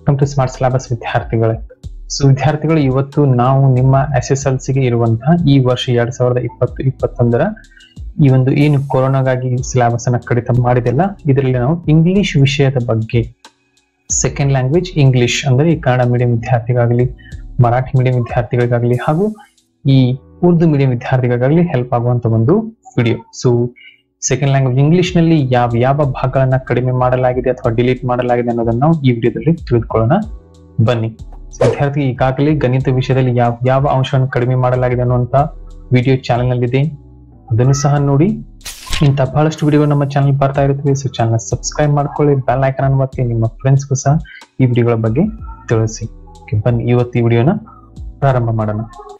welcome to smart syllabus ವಿದ್ಯಾರ್ಥಿಗಳೇ so ವಿದ್ಯಾರ್ಥಿಗಳು ಇವತ್ತು ನಾವು ನಿಮ್ಮ ಎಸ್ ಎಸ್ ಎಲ್ ಸಿಗೆ ಇರುವಂತಹ ಈ ವರ್ಷ ಎರಡ್ ಸಾವಿರದ ಇಪ್ಪತ್ತು ಇಪ್ಪತ್ತೊಂದರ ಈ ಒಂದು ಏನು ಕೊರೋನಾಗಾಗಿ ಸಿಲೆಬಸ್ ಅನ್ನ ಕಡಿತ ಮಾಡಿದೆಲ್ಲ ಇದರಲ್ಲಿ ನಾವು ಇಂಗ್ಲಿಷ್ ವಿಷಯದ ಬಗ್ಗೆ ಸೆಕೆಂಡ್ ಲ್ಯಾಂಗ್ವೇಜ್ ಇಂಗ್ಲಿಷ್ ಅಂದ್ರೆ ಈ ಕನ್ನಡ ಮೀಡಿಯಂ ವಿದ್ಯಾರ್ಥಿಗಾಗಲಿ ಮರಾಠಿ ಮೀಡಿಯಂ ವಿದ್ಯಾರ್ಥಿಗಳಿಗಾಗಲಿ ಹಾಗೂ ಈ ಉರ್ದು ಮೀಡಿಯಂ ವಿದ್ಯಾರ್ಥಿಗಳಿಗಾಗಲಿ ಹೆಲ್ಪ್ ಆಗುವಂತ ಒಂದು video so second language English ನಲ್ಲಿ ಯಾವ ಯಾವ ಭಾಗಗಳನ್ನ ಕಡಿಮೆ ಮಾಡಲಾಗಿದೆ ಅಥವಾ ಡಿಲೀಟ್ ಮಾಡಲಾಗಿದೆ ಅನ್ನೋದನ್ನ ನಾವು ಈ ವಿಡಿಯೋದಲ್ಲಿ ತಿಳಿದುಕೊಳ್ಳೋಣ ಬನ್ನಿ ವಿದ್ಯಾರ್ಥಿ ಈಗಾಗಲೇ ಗಣಿತ ವಿಷಯದಲ್ಲಿ ಯಾವ ಯಾವ ಅಂಶವನ್ನು ಕಡಿಮೆ ಮಾಡಲಾಗಿದೆ ಅನ್ನುವಂತ ವಿಡಿಯೋ ಚಾನೆಲ್ ನಲ್ಲಿದೆ ಅದನ್ನು ಸಹ ನೋಡಿ ಇಂಥ ಬಹಳಷ್ಟು ವಿಡಿಯೋ ನಮ್ಮ ಚಾನಲ್ ಬರ್ತಾ ಇರುತ್ತವೆ ಸೊ ಚಾನಲ್ ಸಬ್ಸ್ಕ್ರೈಬ್ ಮಾಡ್ಕೊಳ್ಳಿ ಬೆಲ್ ಐಕನ್ ಅನ್ನು ಒತ್ತಿ ನಿಮ್ಮ ಫ್ರೆಂಡ್ಸ್ಗೂ ಸಹ ಈ ವಿಡಿಯೋಗಳ ಬಗ್ಗೆ ತಿಳಿಸಿ Okay, ಬನ್ನಿ ಇವತ್ತು ಈ ವಿಡಿಯೋನ ಪ್ರಾರಂಭ ಮಾಡೋಣ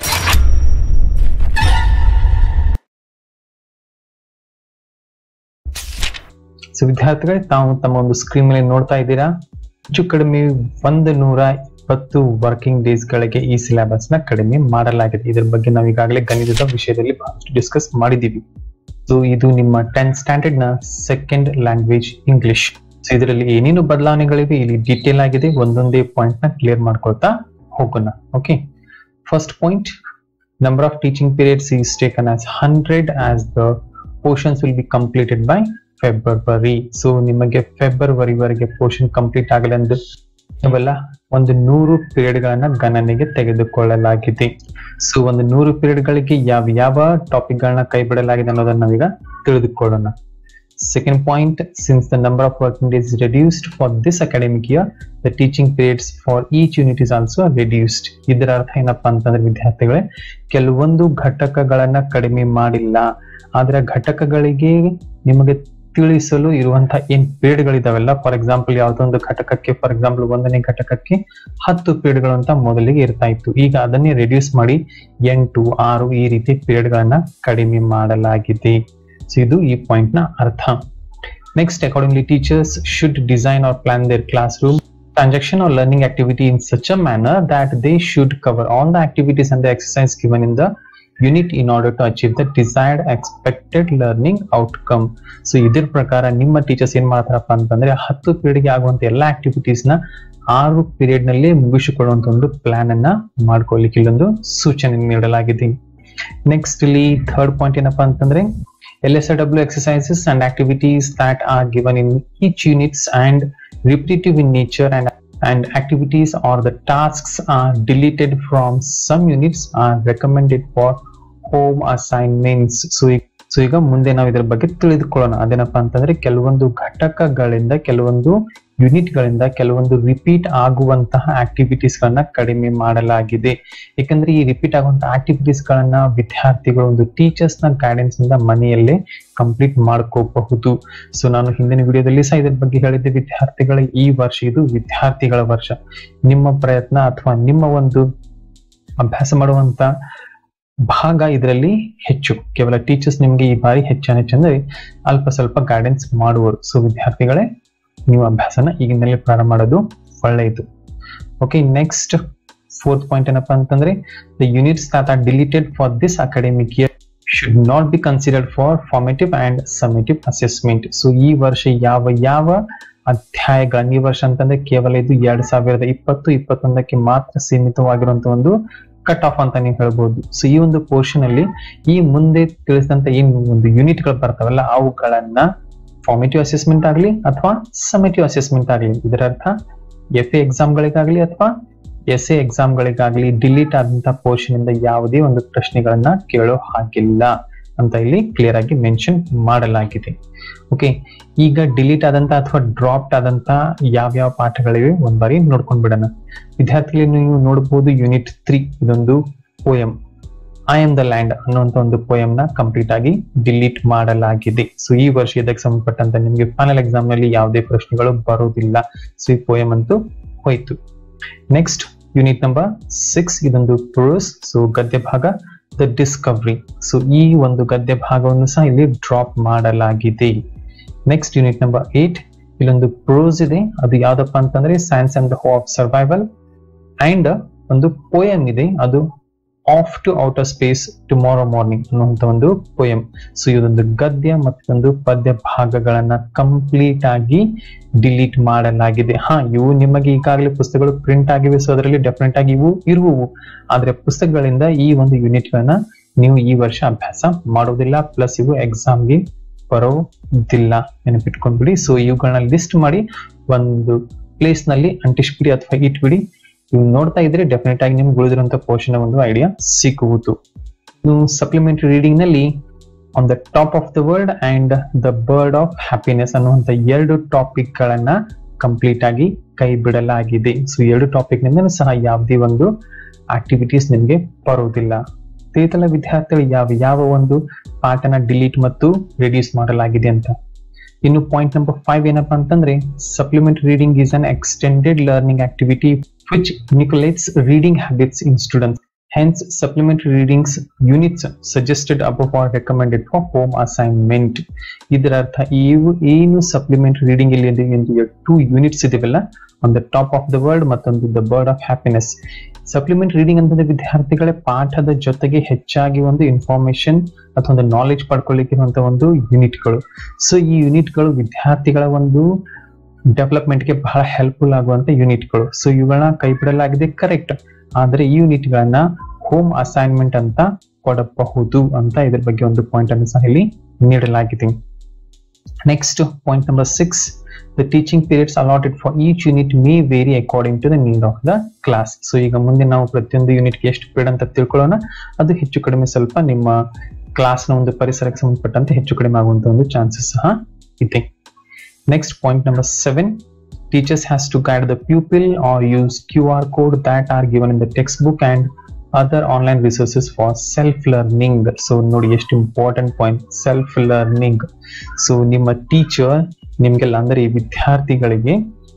ಸೊ ವಿದ್ಯಾರ್ಥಿಗಳೇ ತಾವು ತಮ್ಮ ಒಂದು ಸ್ಕ್ರೀನ್ ಮೇಲೆ ನೋಡ್ತಾ ಇದ್ದೀರಾ ಹೆಚ್ಚು ಕಡಿಮೆ ಒಂದು ನೂರ ಇಪ್ಪತ್ತು ವರ್ಕಿಂಗ್ ಡೇಸ್ ಗಳಿಗೆ ಈ ಸಿಲೆಬಸ್ ನ ಕಡಿಮೆ ಮಾಡಲಾಗಿದೆ ಇದರ ಬಗ್ಗೆ ನಾವು ಈಗಾಗಲೇ ಗಣಿತದ ವಿಷಯದಲ್ಲಿ ಬಹಳಷ್ಟು ಡಿಸ್ಕಸ್ ಮಾಡಿದ್ದೀವಿ ಸೊ ಇದು ನಿಮ್ಮ ಟೆಂತ್ ಸ್ಟ್ಯಾಂಡರ್ಡ್ ನ ಸೆಕೆಂಡ್ ಲ್ಯಾಂಗ್ವೇಜ್ ಇಂಗ್ಲಿಷ್ ಸೊ ಇದರಲ್ಲಿ ಏನೇನು ಬದಲಾವಣೆಗಳಿವೆ ಇಲ್ಲಿ ಡೀಟೇಲ್ ಆಗಿದೆ ಒಂದೊಂದೇ ಪಾಯಿಂಟ್ ನ ಕ್ಲಿಯರ್ ಮಾಡ್ಕೊಳ್ತಾ ಹೋಗೋಣ okay first point number of teaching periods is taken as hundred as the portions will be completed by February so ನಿಮಗೆ ಫೆಬ್ರವರಿವರೆಗೆ ಪೋರ್ಷನ್ ಕಂಪ್ಲೀಟ್ ಆಗಲಿ ಎಂದು ಅವೆಲ್ಲ ಒಂದು ನೂರು ಪೀರಿಯಡ್ ಗಳನ್ನ ಗಣನೆಗೆ ತೆಗೆದುಕೊಳ್ಳಲಾಗಿದೆ ಸೊ ಒಂದು ನೂರು ಪೀರಿಯಡ್ ಗಳಿಗೆ ಯಾವ ಯಾವ ಟಾಪಿಕ್ ಗಳನ್ನ ಕೈ ಬಿಡಲಾಗಿದೆ ಅನ್ನೋದನ್ನ ನಾವೀಗ ತಿಳಿದುಕೊಳ್ಳೋಣ second point since the number of working days reduced for this academic year the teaching periods for each unit is also reduced ಇದರ ಅರ್ಥ ಏನಪ್ಪಾ ಅಂತಂದ್ರೆ ವಿದ್ಯಾರ್ಥಿಗಳೇ ಕೆಲವೊಂದು ಘಟಕಗಳನ್ನ ಕಡಿಮೆ ಮಾಡಿಲ್ಲ ಆದ್ರೆ ಘಟಕಗಳಿಗೆ ನಿಮಗೆ ತಿಳಿಸಲು ಇರುವಂತಹ ಏನ್ ಪೀರಿಯಡ್ಗಳಿದಾವೆಲ್ಲ ಫಾರ್ ಎಕ್ಸಾಂಪಲ್ ಯಾವ್ದೊಂದು ಘಟಕಕ್ಕೆ ಫಾರ್ ಎಕ್ಸಾಂಪಲ್ ಒಂದನೇ ಘಟಕಕ್ಕೆ ಹತ್ತು ಪೀರಿಯಡ್ಗಳು ಅಂತ ಮೊದಲಿಗೆ ಇರ್ತಾ ಇತ್ತು ಈಗ ಅದನ್ನೇ ರೆಡ್ಯೂಸ್ ಮಾಡಿ ಎಂಟು ಆರು ಈ ರೀತಿ ಪೀರಿಯಡ್ ಗಳನ್ನ ಕಡಿಮೆ ಮಾಡಲಾಗಿದೆ ಸೊ ಇದು ಈ ಪಾಯಿಂಟ್ ನ ಅರ್ಥ next accordingly teachers should design or plan their classroom transaction or learning activity in such a manner that they should cover all the activities and the exercise given in the unit in order to achieve the desired expected learning outcome so ಇದ್ರ ಪ್ರಕಾರ ನಿಮ್ಮ teachers ಏನ್ ಮಾಡ್ತಾರಪ್ಪ ಅಂತಂದ್ರೆ ಹತ್ತು period ಗೆ ಆಗುವಂತ ಎಲ್ಲಾ ಆಕ್ಟಿವಿಟೀಸ್ ನ ಆರು ಪೀರಿಯಡ್ ನಲ್ಲಿ ಮುಗಿಸಿಕೊಳ್ಳುವಂತ ಒಂದು ಪ್ಲಾನ್ ಅನ್ನ ಮಾಡ್ಕೊಳ್ಳಿಕ್ಕೆ ಇಲ್ಲೊಂದು ಸೂಚನೆ ನೀಡಲಾಗಿದೆ ನೆಕ್ಸ್ಟ್ ಇಲ್ಲಿ ಥರ್ಡ್ ಪಾಯಿಂಟ್ ಏನಪ್ಪಾ ಅಂತಂದ್ರೆ L S W exercises and activities that are given in each units and repetitive in nature and and activities or the tasks are deleted from some units are recommended for home assignments so so ಈಗ ಮುಂದೆ ನಾವು ಇದರ ಬಗ್ಗೆ ತಿಳಿದುಕೊಳ್ಳೋಣ ಅದೇನಪ್ಪಾ ಅಂತಂದ್ರೆ ಕೆಲವೊಂದು ಘಟಕಗಳಿಂದ ಕೆಲವೊಂದು ಯೂನಿಟ್ ಗಳಿಂದ ಕೆಲವೊಂದು ರಿಪೀಟ್ ಆಗುವಂತಹ ಆಕ್ಟಿವಿಟೀಸ್ ಗಳನ್ನ ಕಡಿಮೆ ಮಾಡಲಾಗಿದೆ ಯಾಕಂದ್ರೆ ಈ ರಿಪೀಟ್ ಆಗುವಂತಹ ಆಕ್ಟಿವಿಟೀಸ್ ಗಳನ್ನ ವಿದ್ಯಾರ್ಥಿಗಳು ಒಂದು ಟೀಚರ್ಸ್ ನ ಗೈಡೆನ್ಸ್ ಇಂದ ಮನೆಯಲ್ಲೇ ಕಂಪ್ಲೀಟ್ ಮಾಡ್ಕೋಬಹುದು ಸೊ ನಾನು ಹಿಂದಿನ ವಿಡಿಯೋದಲ್ಲಿ ಸಹ ಇದ್ರ ಬಗ್ಗೆ ಹೇಳಿದ್ದೆ ವಿದ್ಯಾರ್ಥಿಗಳ ಈ ವರ್ಷ ಇದು ವಿದ್ಯಾರ್ಥಿಗಳ ವರ್ಷ ನಿಮ್ಮ ಪ್ರಯತ್ನ ಅಥವಾ ನಿಮ್ಮ ಒಂದು ಅಭ್ಯಾಸ ಮಾಡುವಂತ ಭಾಗ ಇದರಲ್ಲಿ ಹೆಚ್ಚು ಕೇವಲ ಟೀಚರ್ಸ್ ನಿಮ್ಗೆ ಈ ಬಾರಿ ಹೆಚ್ಚಾನೆ ಹೆಚ್ಚಂದ್ರೆ ಅಲ್ಪ ಸ್ವಲ್ಪ ಗೈಡೆನ್ಸ್ ಮಾಡುವರು ಸೊ ವಿದ್ಯಾರ್ಥಿಗಳೇ ನೀವು ಅಭ್ಯಾಸನ ಈಗಿನಲ್ಲೇ ಪ್ರಾರಂಭ ಮಾಡೋದು ಒಳ್ಳೆಯದು ಓಕೆ ನೆಕ್ಸ್ಟ್ ಫೋರ್ತ್ ಪಾಯಿಂಟ್ ಏನಪ್ಪಾ ಅಂತಂದ್ರೆ the units that are deleted for this academic year should not be considered for formative and summative assessment so ಈ ವರ್ಷ ಯಾವ ಯಾವ ಅಧ್ಯಾಯಗಳನ್ನ ಈ ವರ್ಷ ಅಂತಂದ್ರೆ ಕೇವಲ ಇದು ಎರಡ್ ಸಾವಿರದ ಇಪ್ಪತ್ತು ಇಪ್ಪತ್ತೊಂದಕ್ಕೆ ಮಾತ್ರ ಸೀಮಿತವಾಗಿರುವಂತ ಒಂದು ಕಟ್ ಆಫ್ ಅಂತ ನೀವು ಹೇಳ್ಬೋದು ಸೊ ಈ ಒಂದು ಪೋರ್ಷನ್ ಅಲ್ಲಿ ಈ ಮುಂದೆ ತಿಳಿಸಿದಂತ ಏನ್ ಒಂದು ಯೂನಿಟ್ ಗಳು ಬರ್ತಾವಲ್ಲ ಅವುಗಳನ್ನ ಫಾರ್ಮೇಟಿವ್ ಅಸೆಸ್ಮೆಂಟ್ ಆಗಲಿ ಅಥವಾ ಸಮೇಟಿವ್ ಅಸೆಸ್ಮೆಂಟ್ ಆಗಲಿ ಇದರ ಅರ್ಥ ಎಫ್ ಎ ಎಕ್ಸಾಮ್ಗಳಿಗಾಗಲಿ ಅಥವಾ ಎಸ್ ಎ ಎಕ್ಸಾಮ್ಗಳಿಗಾಗಲಿ ಡಿಲೀಟ್ ಆದಂತಹ ಪೋರ್ಷನ್ ಇಂದ ಯಾವುದೇ ಒಂದು ಪ್ರಶ್ನೆಗಳನ್ನ ಕೇಳೋ ಹಾಗಿಲ್ಲ ಅಂತ ಇಲ್ಲಿ ಕ್ಲಿಯರ್ ಆಗಿ ಮೆನ್ಷನ್ ಮಾಡಲಾಗಿದೆ ಓಕೆ ಈಗ ಡಿಲೀಟ್ ಆದಂತ ಅಥವಾ ಡ್ರಾಪ್ಡ್ ಆದಂತ ಯಾವ್ಯಾವ ಪಾಠಗಳಿವೆ ಒಂದ್ ಬಾರಿ ನೋಡ್ಕೊಂಡ್ ಬಿಡೋಣ ವಿದ್ಯಾರ್ಥಿಗಳು ನೀವು ನೋಡಬಹುದು ಯೂನಿಟ್ ತ್ರೀ ಇದೊಂದು poem I am the land ಅನ್ನುವಂತ ಒಂದು ಪೋಯಂ ನ ಕಂಪ್ಲೀಟ್ ಆಗಿ ಡಿಲೀಟ್ ಮಾಡಲಾಗಿದೆ ಸೊ ಈ ವರ್ಷ ಇದಕ್ಕೆ ಸಂಬಂಧಪಟ್ಟಂತ ನಿಮ್ಗೆ ಫೈನಲ್ ಎಕ್ಸಾಮ್ ನಲ್ಲಿ ಯಾವುದೇ ಪ್ರಶ್ನೆಗಳು ಬರೋದಿಲ್ಲ ಸೊ ಈ ಪೋಯಂ ಅಂತೂ ಹೋಯ್ತು ನೆಕ್ಸ್ಟ್ ಯೂನಿಟ್ ನಂಬರ್ ಸಿಕ್ಸ್ ಇದೊಂದು ಪ್ರೋಸ್ ಸೊ ಗದ್ಯ ಭಾಗ ದ ಡಿಸ್ಕವರಿ ಸೊ ಈ ಒಂದು ಗದ್ಯ ಭಾಗವನ್ನು ಸಹ ಇಲ್ಲಿ ಡ್ರಾಪ್ ಮಾಡಲಾಗಿದೆ ನೆಕ್ಸ್ಟ್ ಯೂನಿಟ್ ನಂಬರ್ ಏಟ್ ಇಲ್ಲೊಂದು ಪ್ರೋಸ್ ಇದೆ ಅದು ಯಾವ್ದಪ್ಪ ಅಂತಂದ್ರೆ science and how of survival and ಒಂದು ಪೋಯಮ್ ಇದೆ ಅದು off to outer space tomorrow morning ಅನ್ನುವಂತ ಒಂದು ಪೊಯಮ್ ಸೊ ಇದೊಂದು ಗದ್ಯ ಮತ್ತೊಂದು ಪದ್ಯ ಭಾಗಗಳನ್ನ ಕಂಪ್ಲೀಟ್ ಆಗಿ ಡಿಲೀಟ್ ಮಾಡಲಾಗಿದೆ ಹಾ ಇವು ನಿಮಗೆ ಈಗಾಗಲೇ ಪುಸ್ತಕಗಳು ಪ್ರಿಂಟ್ ಆಗಿವೆ ಸೊ ಅದರಲ್ಲಿ ಡೆಫಿನೆಟ್ ಆಗಿ ಇವು ಇರುವವು ಆದ್ರೆ ಪುಸ್ತಕಗಳಿಂದ ಈ ಒಂದು ಯೂನಿಟ್ ಗಳನ್ನ ನೀವು ಈ ವರ್ಷ ಅಭ್ಯಾಸ ಮಾಡೋದಿಲ್ಲ ಪ್ಲಸ್ ಇವು ಎಕ್ಸಾಮ್ಗೆ ಬರೋದಿಲ್ಲ ನೆನಪಿಟ್ಕೊಂಡ್ಬಿಡಿ ಸೊ ಇವುಗಳನ್ನ ಲಿಸ್ಟ್ ಮಾಡಿ ಒಂದು ಪ್ಲೇಸ್ ನಲ್ಲಿ ಅಂಟಿಸ್ಬಿಡಿ ಅಥವಾ ಇಟ್ಬಿಡಿ ನೀವು ನೋಡ್ತಾ ಇದ್ರೆ ಡೆಫಿನೆಟ್ ಆಗಿ ನಿಮ್ಗೆ ಉಳಿದಿರುವಂತ ಪೋರ್ಷನ್ ಒಂದು ಐಡಿಯಾ ಸಿಕ್ಕುವುದು ನೀವು ಸಪ್ಲಿಮೆಂಟರಿ ರೀಡಿಂಗ್ ನಲ್ಲಿ on the top of the world and the bird of happiness ಅನ್ನುವಂತ ಎರಡು ಟಾಪಿಕ್ ಗಳನ್ನ ಕಂಪ್ಲೀಟ್ ಆಗಿ ಕೈ ಬಿಡಲಾಗಿದೆ ಸೊ ಎರಡು ಟಾಪಿಕ್ ನಿಂದ ಸಹ ಯಾವುದೇ ಒಂದು ಆಕ್ಟಿವಿಟೀಸ್ ನಿಮ್ಗೆ ಬರುವುದಿಲ್ಲ ತೇತಲ ವಿದ್ಯಾರ್ಥಿಗಳು ಯಾವ ಯಾವ ಒಂದು ಪಾಠನ ಡಿಲೀಟ್ ಮತ್ತು ರಿಡ್ಯೂಸ್ ಮಾಡಲಾಗಿದೆ ಅಂತ ಇನ್ನು ಪಾಯಿಂಟ್ ನಂಬರ್ ಫೈವ್ ಏನಪ್ಪಾ ಅಂತಂದ್ರೆ supplement reading is an extended learning activity which inculcates reading habits in students hence supplementary readings units suggested above are recommended for home assignment ಇದರ ಅರ್ಥ ಇವು ಏನು ಸಪ್ಲಿಮೆಂಟರಿ ರೀಡಿಂಗ್ ಇಲ್ಲಿ ಒಂದು ಟೂ ಯೂನಿಟ್ಸ್ ಇದೆವಲ್ಲ on the top of the world ಮತ್ತೊಂದು the bird of happiness supplement reading ಅಂತಂದ್ರೆ ವಿದ್ಯಾರ್ಥಿಗಳ ಪಾಠದ ಜೊತೆಗೆ ಹೆಚ್ಚಾಗಿ ಒಂದು ಇನ್ಫಾರ್ಮೇಶನ್ ಅಥವಾ ಒಂದು ನಾಲೆಜ್ ಪಡ್ಕೊಳ್ಳಿಕ್ಕೆ ಇರುವಂತಹ ಒಂದು ಯೂನಿಟ್ಗಳು ಸೊ ಈ ಯೂನಿಟ್ಗಳು ವಿದ್ಯಾರ್ಥಿಗಳ ಒಂದು ಡೆವಲಪ್ಮೆಂಟ್ಗೆ ಬಹಳ ಹೆಲ್ಪ್ಫುಲ್ ಆಗುವಂತ ಯೂನಿಟ್ಗಳು ಸೊ ಇವುಗಳನ್ನ ಕೈ ಬಿಡಲಾಗಿದೆ ಕರೆಕ್ಟ್ ಆದ್ರೆ ಈ ಯೂನಿಟ್ಗಳನ್ನ ಹೋಮ್ ಅಸೈನ್ಮೆಂಟ್ ಅಂತ ಕೊಡಬಹುದು ಅಂತ ಇದ್ರ ಬಗ್ಗೆ ಒಂದು ಪಾಯಿಂಟ್ ಅನ್ನು ಸಹ ಇಲ್ಲಿ ನೀಡಲಾಗಿದೆ next point number six the teaching periods allotted for each unit may vary according to the need of the class so ಈಗ ಮುಂದೆ ನಾವು ಪ್ರತಿಯೊಂದು ಯೂನಿಟ್ಗೆ ಎಷ್ಟು ಪೀರಿಯಡ್ ಅಂತ ತಿಳ್ಕೊಳ್ಳೋಣ ಅದು ಹೆಚ್ಚು ಕಡಿಮೆ ಸ್ವಲ್ಪ ನಿಮ್ಮ ಕ್ಲಾಸ್ನ ಒಂದು ಪರಿಸರಕ್ಕೆ ಸಂಬಂಧಪಟ್ಟಂತೆ ಹೆಚ್ಚು ಕಡಿಮೆ ಆಗುವಂತ ಒಂದು ಚಾನ್ಸಸ್ ಸಹ ಇದೆ next point number seven teachers has to guide the pupil or use QR code that are given in the textbook and other online resources for self learning so ನೋಡಿ ಎಷ್ಟು important point self learning so ನಿಮ್ಮ teacher ನಿಮ್ಗೆಲ್ಲ ಅಂದ್ರೆ ಈ ವಿದ್ಯಾರ್ಥಿಗಳಿಗೆ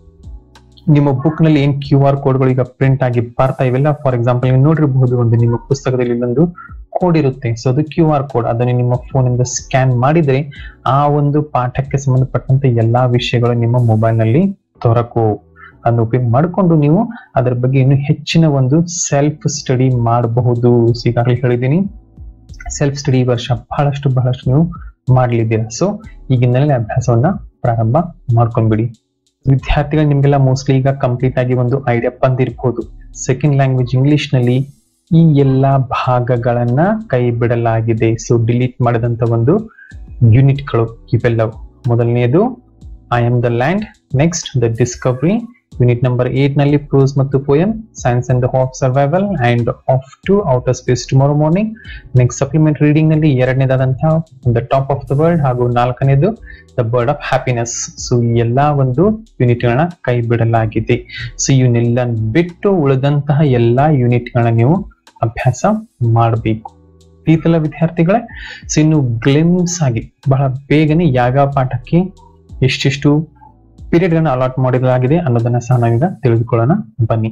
ನಿಮ್ಮ book ನಲ್ಲಿ ಏನ್ ಕ್ಯೂ ಆರ್ ಕೋಡ್ಗಳು ಈಗ ಪ್ರಿಂಟ್ ಆಗಿ ಬರ್ತಾ ಇವೆಲ್ಲ ಫಾರ್ ಎಕ್ಸಾಂಪಲ್ ನೀವು ನೋಡಿರಬಹುದು ಒಂದು ನಿಮ್ಮ ಪುಸ್ತಕದಲ್ಲಿ ಇಲ್ಲೊಂದು ಕೋಡ್ ಇರುತ್ತೆ ಸೊ ಅದು ಕ್ಯೂ ಆರ್ ಕೋಡ್ ಅದನ್ನು ನಿಮ್ಮ ಫೋನ್ ಇಂದ ಸ್ಕ್ಯಾನ್ ಮಾಡಿದ್ರೆ ಆ ಒಂದು ಪಾಠಕ್ಕೆ ಸಂಬಂಧಪಟ್ಟಂತ ಎಲ್ಲಾ ವಿಷಯಗಳು ನಿಮ್ಮ ಮೊಬೈಲ್ ನಲ್ಲಿ ದೊರಕು ಅದನ್ನು ಉಪಯೋಗ ಮಾಡಿಕೊಂಡು ನೀವು ಅದರ ಬಗ್ಗೆ ಇನ್ನು ಹೆಚ್ಚಿನ ಒಂದು ಸೆಲ್ಫ್ ಸ್ಟಡಿ ಮಾಡಬಹುದು ಈಗಾಗಲೇ ಹೇಳಿದ್ದೀನಿ ಸೆಲ್ಫ್ ಸ್ಟಡಿ ವರ್ಷ ಬಹಳಷ್ಟು ಬಹಳಷ್ಟು ನೀವು ಮಾಡ್ಲಿದ್ದೀರಾ ಸೊ ಈಗಿಂದಲೇ ಅಭ್ಯಾಸವನ್ನ ಪ್ರಾರಂಭ ಮಾಡ್ಕೊಂಡ್ಬಿಡಿ ವಿದ್ಯಾರ್ಥಿಗಳು ನಿಮ್ಗೆಲ್ಲ ಮೋಸ್ಟ್ಲಿ ಈಗ ಕಂಪ್ಲೀಟ್ ಆಗಿ ಒಂದು ಐಡಿಯಾ ಬಂದಿರಬಹುದು ಸೆಕೆಂಡ್ ಲ್ಯಾಂಗ್ವೇಜ್ ಇಂಗ್ಲಿಷ್ ನಲ್ಲಿ ಈ ಎಲ್ಲಾ ಭಾಗಗಳನ್ನ ಕೈ ಬಿಡಲಾಗಿದೆ ಸೊ ಡಿಲೀಟ್ ಮಾಡಿದಂತ ಒಂದು ಯೂನಿಟ್ಗಳು ಇವೆಲ್ಲವು ಮೊದಲನೆಯದು I am the land next the discovery unit number eight ನಲ್ಲಿ ಪ್ರೋಸ್ ಮತ್ತು poem science and of survival and of to outer space tomorrow morning next supplement reading ನಲ್ಲಿ ಎರಡನೇದಾದಂತಹ the top of the world ಹಾಗೂ ನಾಲ್ಕನೇದು the bird of happiness so ಈ ಎಲ್ಲಾ ಒಂದು unit ಗಳನ್ನ ಕೈ ಬಿಡಲಾಗಿದೆ ಸೊ ಇವನ್ನೆಲ್ಲ ಬಿಟ್ಟು ಉಳಿದಂತಹ ಎಲ್ಲಾ ಯೂನಿಟ್ ಗಳನ್ನ ನೀವು ಅಭ್ಯಾಸ ಮಾಡಬೇಕು ಈತಲ ವಿದ್ಯಾರ್ಥಿಗಳೇ ಸೊ ಇನ್ನು ಗ್ಲಿಮ್ಸ್ ಆಗಿ ಬಹಳ ಬೇಗನೆ ಯಾವ ಪಾಠಕ್ಕೆ ಎಷ್ಟೆಷ್ಟು ಪೀರಿಯಡ್ ಗಳನ್ನ ಅಲಾಟ್ ಮಾಡಲಾಗಿದೆ ಅನ್ನೋದನ್ನ ಸಹ ನಾವೀಗ ತಿಳಿದುಕೊಳ್ಳೋಣ ಬನ್ನಿ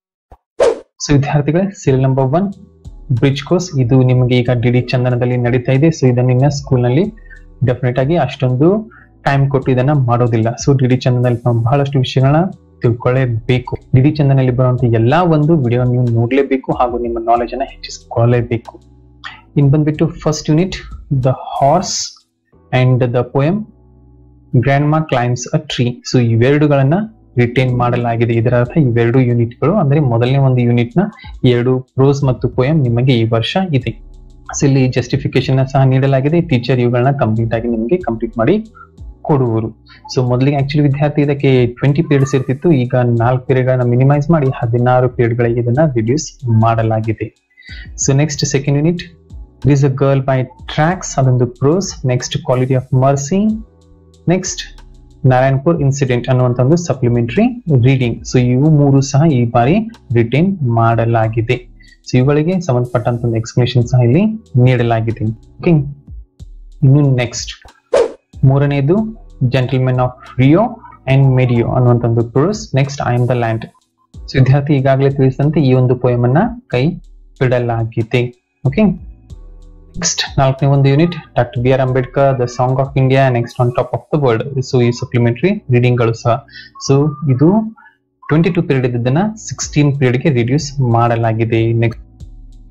ಸೊ ವಿದ್ಯಾರ್ಥಿಗಳೇ serial number one bridge course ಇದು ನಿಮಗೆ ಈಗ ಡಿ ಡಿ ಚಂದನದಲ್ಲಿ ನಡೀತಾ ಇದೆ ಸೊ ಇದನ್ನ ನಿನ್ನ ಸ್ಕೂಲ್ ನಲ್ಲಿ ಡೆಫಿನೆಟ್ ಆಗಿ ಅಷ್ಟೊಂದು ಟೈಮ್ ಕೊಟ್ಟು ಇದನ್ನ ಮಾಡೋದಿಲ್ಲ ಸೊ ಡಿ ಡಿ ಚಂದನಲ್ಲಿ ನಾವು ಬಹಳಷ್ಟು ವಿಷಯಗಳನ್ನ ತಿಳ್ಕೊಳ್ಳೇಬೇಕು ಡಿ ಡಿ ಚಂದನಲ್ಲಿ ಬರುವಂತ ಎಲ್ಲಾ ಒಂದು ವಿಡಿಯೋ ನೀವು ನೋಡ್ಲೇಬೇಕು ಹಾಗೂ ನಿಮ್ಮ ನಾಲೆಜ್ ಅನ್ನ ಹೆಚ್ಚಿಸಿಕೊಳ್ಳಲೇಬೇಕು ಇನ್ ಬಂದ್ಬಿಟ್ಟು first unit the horse and the poem grandma climbs a tree so ಇವೆರಡುಗಳನ್ನ ರಿಟೈನ್ ಮಾಡಲಾಗಿದೆ ಇದರ ಅರ್ಥ ಇವೆರಡು ಯೂನಿಟ್ಗಳು ಅಂದ್ರೆ ಮೊದಲನೇ ಒಂದು ಯೂನಿಟ್ ನ ಎರಡು ಪ್ರೋಸ್ ಮತ್ತು ಪೋಯಮ್ ನಿಮಗೆ ಈ ವರ್ಷ ಇದೆ ಸೊ ಇಲ್ಲಿ ಜಸ್ಟಿಫಿಕೇಶನ್ ಸಹ ನೀಡಲಾಗಿದೆ ಟೀಚರ್ ಇವುಗಳನ್ನ ಕಂಪ್ಲೀಟ್ ಆಗಿ ನಿಮಗೆ ಕಂಪ್ಲೀಟ್ ಮಾಡಿ ಕೊಡುವರು ಸೊ ಮೊದಲಿಗೆ ಆಕ್ಚುಲಿ ವಿದ್ಯಾರ್ಥಿ ಇದಕ್ಕೆ ಟ್ವೆಂಟಿ ಪೀರಿಯಡ್ಸ್ ಇರ್ತಿತ್ತು ಈಗ ನಾಲ್ಕು ಪೀರಿಯಡ್ ಗಳನ್ನ ಮಿನಿಮೈಸ್ ಮಾಡಿ ಹದಿನಾರು ಪೀರಿಯಡ್ ಗಳಿಗೆ ಇದನ್ನ ರಿಡ್ಯೂಸ್ ಮಾಡಲಾಗಿದೆ so next second unit is a girl by tracks ಅದೊಂದು prose next quality of mercy next Narayanpur incident ಅನ್ನುವಂತ ಒಂದು ಸಪ್ಲಿಮೆಂಟರಿ ರೀಡಿಂಗ್ ಸೊ ಇವು ಮೂರು ಸಹ ಈ ಬಾರಿ ರಿಟೈನ್ ಮಾಡಲಾಗಿದೆ ಸೊ ಇವುಗಳಿಗೆ ಸಂಬಂಧಪಟ್ಟಂತ ಒಂದು ಎಕ್ಸ್ಪ್ಲೇಷನ್ ಸಹ ಇಲ್ಲಿ ನೀಡಲಾಗಿದೆ ಓಕೆ ಇನ್ನು ನೆಕ್ಸ್ಟ್ ಮೂರನೇದು gentlemen of Rio and Medio ಅನ್ನುವಂತ ಒಂದು prose next I am the land so ವಿದ್ಯಾರ್ಥಿ ಈಗಾಗಲೇ ತಿಳಿಸಿದಂತೆ ಈ ಒಂದು ಪೋಯಮ್ ಅನ್ನ ಕೈ ಬಿಡಲಾಗಿದೆ ಓಕೆ ನೆಕ್ಸ್ಟ್ ನಾಲ್ಕನೇ ಒಂದು unit doctor B R Ambedkar the song of India next on top of the world so ಈ ಸಪ್ಲಿಮೆಂಟರಿ ರೀಡಿಂಗ್ ಗಳು ಸಹ ಸೊ ಇದು ಟ್ವೆಂಟಿ ಟೂ ಪೀರಿಯಡ್ ಇದ್ದನ್ನ ಸಿಕ್ಸ್ಟೀನ್ ಪೀರಿಯಡ್ ಗೆ ರಿಡ್ಯೂಸ್ ಮಾಡಲಾಗಿದೆ ನೆಕ್ಸ್ಟ್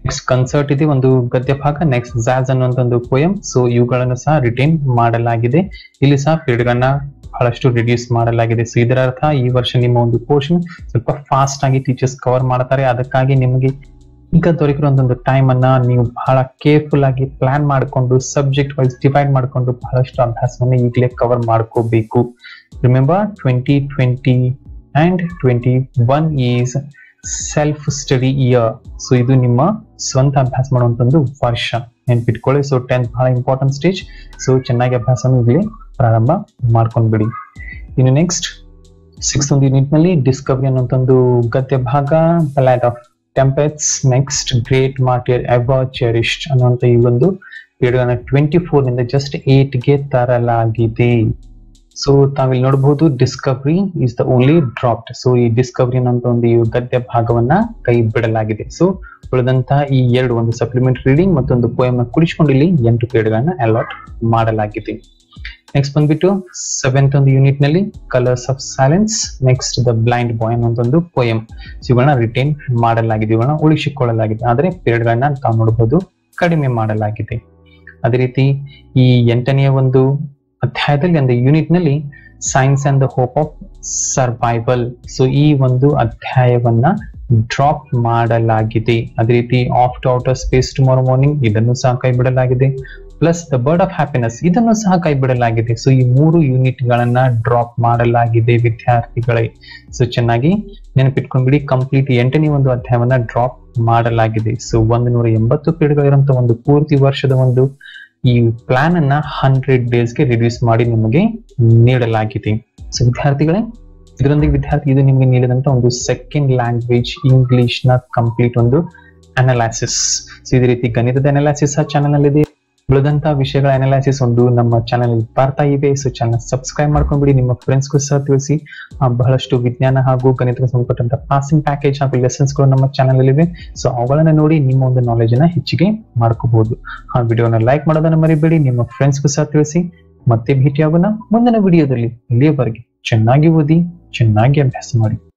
ನೆಕ್ಸ್ಟ್ ಕನ್ಸರ್ಟ್ ಇದೆ ಒಂದು ಗದ್ಯ ಭಾಗ ನೆಕ್ಸ್ಟ್ ಜಾಜ್ ಅನ್ನುವಂತ ಒಂದು ಪೋಯಂ ಸೊ ಇವುಗಳನ್ನು ಸಹ ರಿಟೈನ್ ಮಾಡಲಾಗಿದೆ ಇಲ್ಲಿ ಸಹ ಪೀರಿಯಡ್ ಗಳನ್ನ ಬಹಳಷ್ಟು ರಿಡ್ಯೂಸ್ ಮಾಡಲಾಗಿದೆ ಸೊ ಇದರ ಅರ್ಥ ಈ ವರ್ಷ ನಿಮ್ಮ ಒಂದು ಪೋರ್ಷನ್ ಸ್ವಲ್ಪ ಫಾಸ್ಟ್ ಆಗಿ ಟೀಚರ್ಸ್ ಕವರ್ ಮಾಡ್ತಾರೆ ಅದಕ್ಕಾಗಿ ನಿಮಗೆ ಈಗ ದೊರಕಿರುವಂತ ಒಂದು ಟೈಮ್ ಅನ್ನ ನೀವು ಬಹಳ ಕೇರ್ಫುಲ್ ಆಗಿ ಪ್ಲಾನ್ ಮಾಡಿಕೊಂಡು ಸಬ್ಜೆಕ್ಟ್ ವೈಸ್ ಡಿವೈಡ್ ಮಾಡಿಕೊಂಡು ಬಹಳಷ್ಟು ಅಭ್ಯಾಸವನ್ನು ಈಗಲೇ ಕವರ್ ಮಾಡ್ಕೋಬೇಕು remember twenty twenty and twenty one is self study year so ಇದು ನಿಮ್ಮ ಸ್ವಂತ ಅಭ್ಯಾಸ ಮಾಡುವಂತ ಒಂದು ವರ್ಷ ನೆನ್ಪಿಟ್ಕೊಳ್ಳಿ ಸೊ ಟೆಂತ್ ಬಹಳ ಇಂಪಾರ್ಟೆಂಟ್ ಸ್ಟೇಜ್ ಸೊ ಚೆನ್ನಾಗಿ ಅಭ್ಯಾಸ ಇಲ್ಲಿ ಪ್ರಾರಂಭ ಮಾಡ್ಕೊಂಡ್ಬಿಡಿ ಇನ್ನು ನೆಕ್ಸ್ಟ್ ಸಿಕ್ಸ್ ಒಂದು ಯೂನಿಟ್ ನಲ್ಲಿ ಡಿಸ್ಕವರಿ ಅನ್ನುವಂತ ಒಂದು ಗದ್ಯ ಭಾಗ ballad of tempests next great martyr ever cherished ಅನ್ನುವಂತ ಈ ಒಂದು ಪೀರಿಯಡ್ ಟ್ವೆಂಟಿ ಫೋರ್ ನಿಂದ ಜಸ್ಟ್ ಏಟ್ ಗೆ ತರಲಾಗಿದೆ ಸೊ ತಾವಿಲ್ಲಿ ನೋಡಬಹುದು discovery is the only dropped so ಈ ಡಿಸ್ಕವರಿ ಅನ್ನೋ ಒಂದು ಈ ಗದ್ಯ ಭಾಗವನ್ನ ಕೈ ಬಿಡಲಾಗಿದೆ ಸೊ ಉಳಿದಂತಹ ಈ ಎರಡು ಒಂದು ಸಪ್ಲಿಮೆಂಟ್ ರೀಡಿಂಗ್ ಮತ್ತೊಂದು ಪೋಯಮ್ ನ ಕುಡಿಸ್ಕೊಂಡು ಇಲ್ಲಿ ಎಂಟು ಪೀರಿಯಡ್ ಗಳನ್ನ ಅಲಾಟ್ ಮಾಡಲಾಗಿದೆ ನೆಕ್ಸ್ಟ್ ಬಂದ್ಬಿಟ್ಟು ಸೆವೆಂತ್ ಒಂದು ಯೂನಿಟ್ ನಲ್ಲಿ colours of silence next the blind boy ಅನ್ನೋ ಒಂದು ಪೋಯಮ್ ಇವುಗಳನ್ನ ರಿಟೈನ್ ಮಾಡಲಾಗಿದೆ ಇವುಗಳನ್ನ ಉಳಿಸಿಕೊಳ್ಳಲಾಗಿದೆ ಆದ್ರೆ ಪೀರಿಯಡ್ ಗಳನ್ನ ತಾವು ನೋಡಬಹುದು ಕಡಿಮೆ ಮಾಡಲಾಗಿದೆ ಅದೇ ರೀತಿ ಈ ಎಂಟನೆಯ ಒಂದು ಅಧ್ಯಾಯದಲ್ಲಿ ಒಂದು ಯೂನಿಟ್ ನಲ್ಲಿ science and the hope of survival so ಈ ಒಂದು ಅಧ್ಯಾಯವನ್ನ ಡ್ರಾಪ್ ಮಾಡಲಾಗಿದೆ ಅದೇ ರೀತಿ of to outer space tomorrow morning ಇದನ್ನು ಸಹ ಕೈ ಬಿಡಲಾಗಿದೆ plus the bird of happiness ಇದನ್ನು ಸಹ ಕೈ ಬಿಡಲಾಗಿದೆ ಸೊ ಈ ಮೂರು ಯೂನಿಟ್ ಗಳನ್ನ ಡ್ರಾಪ್ ಮಾಡಲಾಗಿದೆ ವಿದ್ಯಾರ್ಥಿಗಳೇ ಸೊ ಚೆನ್ನಾಗಿ ನೆನಪಿಟ್ಕೊಂಡ್ಬಿಡಿ ಕಂಪ್ಲೀಟ್ ಎಂಟನೇ ಒಂದು ಅಧ್ಯಾಯವನ್ನ ಡ್ರಾಪ್ ಮಾಡಲಾಗಿದೆ ಸೊ ಒಂದು ನೂರ ಎಂಬತ್ತು ಪೀರಿಯಡ್ಗಳಿರುವಂತಹ ಒಂದು ಪೂರ್ತಿ ವರ್ಷದ ಒಂದು ಈ ಪ್ಲಾನ್ ಅನ್ನ ಹಂಡ್ರೆಡ್ ಡೇಸ್ಗೆ ರಿಡ್ಯೂಸ್ ಮಾಡಿ ನಿಮಗೆ ನೀಡಲಾಗಿದೆ ಸೊ ವಿದ್ಯಾರ್ಥಿಗಳೇ ಇದರೊಂದಿಗೆ ವಿದ್ಯಾರ್ಥಿ ಇದು ನಿಮಗೆ ನೀಡಿದಂತ ಒಂದು ಸೆಕೆಂಡ್ ಲ್ಯಾಂಗ್ವೇಜ್ ಇಂಗ್ಲಿಷ್ ನ ಕಂಪ್ಲೀಟ್ ಒಂದು ಅನಲೈಸಿಸ್ ಸೊ ಇದೇ ರೀತಿ ಗಣಿತದ ಅನಲೈಸಿಸ್ ಆ ಚಾನಲ್ ನಲ್ಲಿದೆ ಉಳಿದಂತಹ ವಿಷಯಗಳ ಅನಲೈಸಿಸ್ ಒಂದು ನಮ್ಮ ಚಾನಲ್ ಬರ್ತಾ ಇವೆ ಸೊ ಚಾನಲ್ ಸಬ್ಸ್ಕ್ರೈಬ್ ಮಾಡ್ಕೊಂಡ್ಬಿಡಿ ನಿಮ್ಮ ಫ್ರೆಂಡ್ಸ್ಗೂ ಸಹ ತಿಳಿಸಿ ಆ, ಬಹಳಷ್ಟು ವಿಜ್ಞಾನ ಹಾಗೂ ಗಣಿತಕ್ಕೆ ಸಂಬಂಧಪಟ್ಟಂತ ಪಾಸಿಂಗ್ ಪ್ಯಾಕೇಜ್ ಹಾಗೂ ಲೆಸನ್ಸ್ ಗಳು ನಮ್ಮ ಚಾನಲ್ ಅಲ್ಲಿ ಇವೆ ಸೊ ಅವುಗಳನ್ನ ನೋಡಿ ನಿಮ್ಮ ಒಂದು ನಾಲೆಜ್ ಅನ್ನ ಹೆಚ್ಚಿಗೆ ಮಾಡ್ಕೋಬಹುದು ಆ ವಿಡಿಯೋನ ಲೈಕ್ ಮಾಡೋದನ್ನ ಮರಿಬೇಡಿ ನಿಮ್ಮ ಫ್ರೆಂಡ್ಸ್ಗೂ ಸಹ ತಿಳಿಸಿ ಮತ್ತೆ ಭೇಟಿಯಾಗೋಣ ಮುಂದಿನ ವಿಡಿಯೋದಲ್ಲಿ ಇಲ್ಲಿಯವರೆಗೆ ಚೆನ್ನಾಗಿ ಓದಿ ಚೆನ್ನಾಗಿ ಅಭ್ಯಾಸ ಮಾಡಿ